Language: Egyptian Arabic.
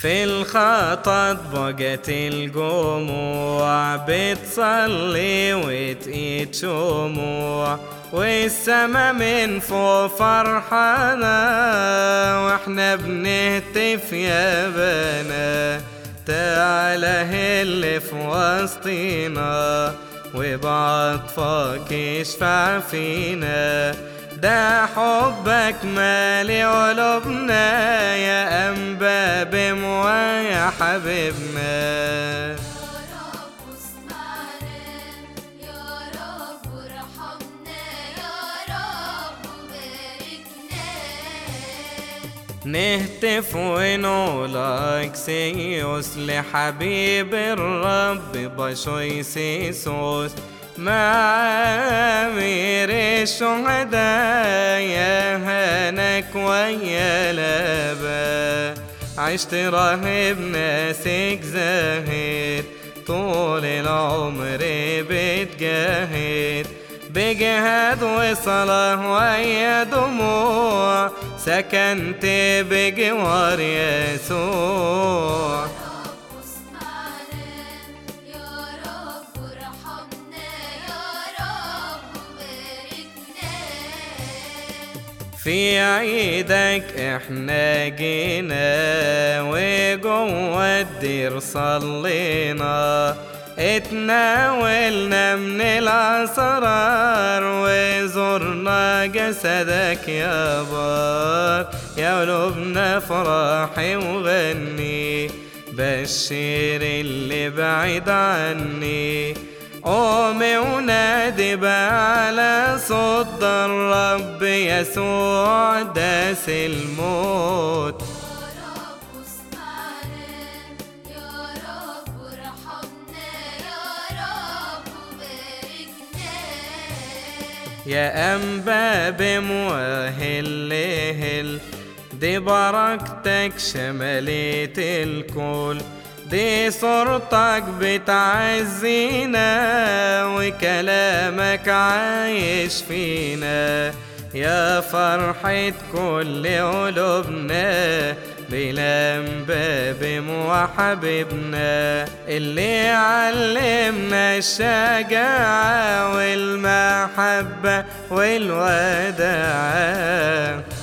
في الخطط بقت الجموع بتصلي وتقيد شموع والسما من فوق فرحانة واحنا بنهتف يا بنا تعالى هل في وسطينا وبعطفك اشفع فينا ده حبك مالي قلوبنا يا أنبا بموا يا حبيبنا يا رب اسمعنا يا رب ارحمنا يا رب باركنا نهتف ونقولك سيوس لحبيب الرب بشوي سيسوس مع أمير الشهداء يا هناك ويا لابا عشت راهب ناسك زاهد طول العمر بتجاهد بجهاد وصلاة ويا دموع سكنت بجوار يسوع رب اسمعنا يا رب ارحمنا يا رب باركنا في عيدك احنا جينا وجوه الدير صلينا اتناولنا من الاسرار وزرنا جسدك يا بار يا قلوبنا فرحي وغني بشير اللي بعيد عني قومي ونادي بقى على صوت الرب يسوع داس الموت يا رب اسمعنا يا رب ارحمنا يا رب باركنا يا أنبا بمواهل هل دي بركتك شملت الكل دي صورتك بتعزينا وكلامك عايش فينا يا فرحة كل قلوبنا بلمبة بموا حبيبنا اللي علمنا الشجاعة والمحبة والوداعة